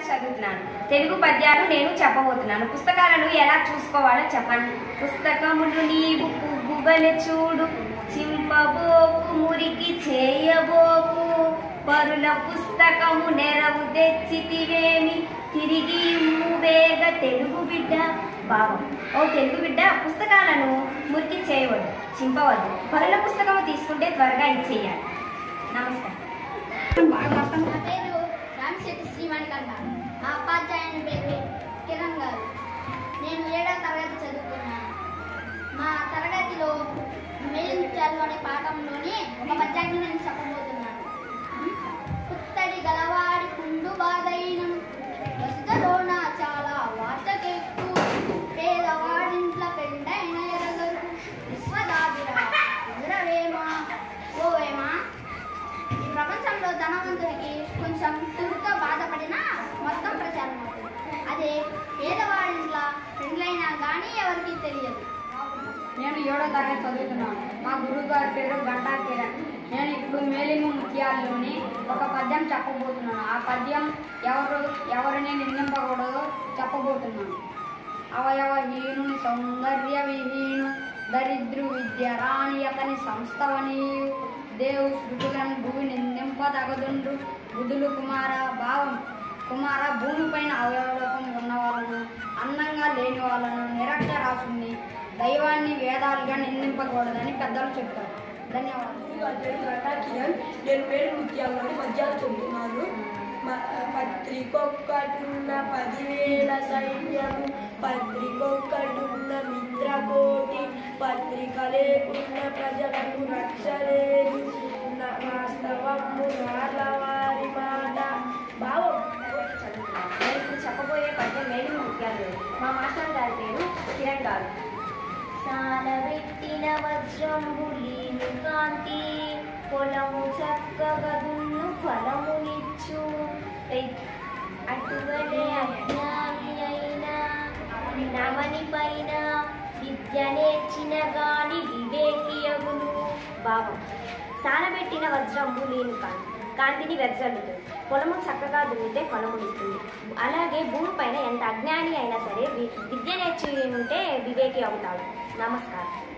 చదువుతున్నాను తెలుగు పద్యాలు నేను చెప్పబోతున్నాను పుస్తకాలను ఎలా చూసుకోవాలో చెప్పండి పుస్తకములు నీవు పువ్వుగలు చూడు చింపబోకు మురికి చేయబోకు పరుల పుస్తకము నెరవు తెచ్చితివేమి తిరిగి ఇమ్ము వేగ తెలుగు బిడ్డ భావం ఓ తెలుగు బిడ్డ పుస్తకాలను మురికి చేయవద్దు చింపవద్దు పరుల పుస్తకము తీసుకుంటే త్వరగా ఇచ్చేయాలి నమస్కారం నా పేరు రామశెట్టి శ్రీమణికంఠ మా ఉపాధ్యాయుని పేరు కిరణ్ గారు నేను ఏడవ తరగతి చదువుతున్నాను మా తరగతిలో మేలించాలు అనే పాఠంలోని ఒక పద్యాన్ని నేను చెప్పబోతున్నాను పుత్తడి గలవాడి కుండు బాధైనను వసుదలోన చాలా వార్తకెక్కు పేదవాడింట్ల పెండైన ఎరగరు విశ్వదాభిరా ఎదురవేమా ఓవేమా ఈ ప్రపంచంలో ధనవంతుడికి కొంచెం తుడితో బాధపడినా మొత్తం ప్రచారం అవుతుంది అదే పేదవాడింట్ల పెండ్లైనా కానీ ఎవరికీ తెలియదు నేను ఏడో తరగతి చదువుతున్నాను మా గురువు గారి పేరు గంటా కిరణ్ నేను ఇప్పుడు మేలిము ముత్యాల్లోని ఒక పద్యం చెప్పబోతున్నాను ఆ పద్యం ఎవరు ఎవరిని నిందింపకూడదో చెప్పబోతున్నాను అవయవహీను సౌందర్య విహీను దరిద్రు విద్య రాణి అతని సంస్థవనీయు దేవు శృతులను భూమి నిందింపదగదుండు బుధులు కుమార భావం కుమార భూమిపైన అవయవలోకం ఉన్న వాళ్ళను అందంగా లేని వాళ్ళను నిరక్షరాసుని దైవాన్ని వేదాలుగా నిందింపకూడదని పెద్దలు చెప్తారు ధన్యవాదాలు నా పేరు గంటా కిరణ్ నేను పేరు ముత్యాలని పద్యాలు చెబుతున్నాను మ- పత్రికొక్కటున్న పదివేల సైన్యము పత్రికొక్కటున్న మిత్రకోటి పత్రిక లేకున్న ప్రజలకు రక్ష లేదు నా- వాస్తవము వారి మాట భావం చదువుతున్నాను నేను ఇప్పుడు చెప్పబోయే పద్యం మేలు ముఖ్యాలు మా మాస్టర్ గారి పేరు కిరణ్ గారు సాలబెట్టిన వజ్రంబులీను కాంతి పొలము చక్కగదున్ను ఫలమునిచ్చు ఎయ్, అటువలే అజ్ఞాని అయిన నమని పైన విద్య నేర్చిన గాని వివేకియగును భావం సానబెట్టిన వజ్రంబు లేను కాంతి కాంతిని వెజ్జల్లుతుంది పొలము చక్కగా దున్నితే ఫలమునిస్తుంది అలాగే భూమిపైన ఎంత అజ్ఞాని అయినా సరే వి- విద్య నేర్చి ఉంటే వివేకి అవుతాడు నమస్కారం